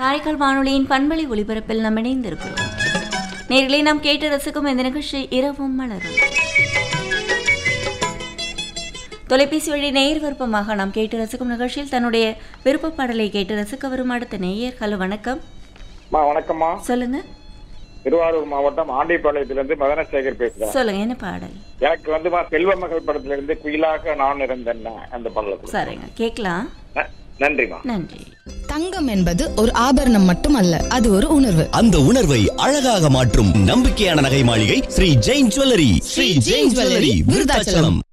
காரைக்கால் வானொலியின் பண்பலை ஒளிபரப்பில் நாம் இணைந்திருக்கிறோம் நேர்களை நாம் கேட்டு ரசிக்கும் இந்த நிகழ்ச்சி இரவும் மலரும் தொலைபேசி வழி நேயர் விருப்பமாக நாம் கேட்டு ரசிக்கும் நிகழ்ச்சியில் தன்னுடைய விருப்ப பாடலை கேட்டு ரசிக்க வரும் அடுத்த நேயர் ஹலோ வணக்கம் அம்மா வணக்கம்மா சொல்லுங்க திருவாரூர் மாவட்டம் ஆண்டிப்பாளையத்திலிருந்து மதனசேகர் பேசுறேன் சொல்லுங்க என்ன பாடல் எனக்கு வந்துமா செல்வ மகள் படத்துல இருந்து குயிலாக நான் இருந்தேன் அந்த பாடல சரிங்க கேட்கலாம் நன்றிமா நன்றி தங்கம் என்பது ஒரு ஆபரணம் மட்டுமல்ல அது ஒரு உணர்வு அந்த உணர்வை அழகாக மாற்றும் நம்பிக்கையான நகை மாளிகை ஸ்ரீ ஜெயின் ஜுவல்லரி ஸ்ரீ ஜெயின் ஜுவல்லரி விருதாச்சலம்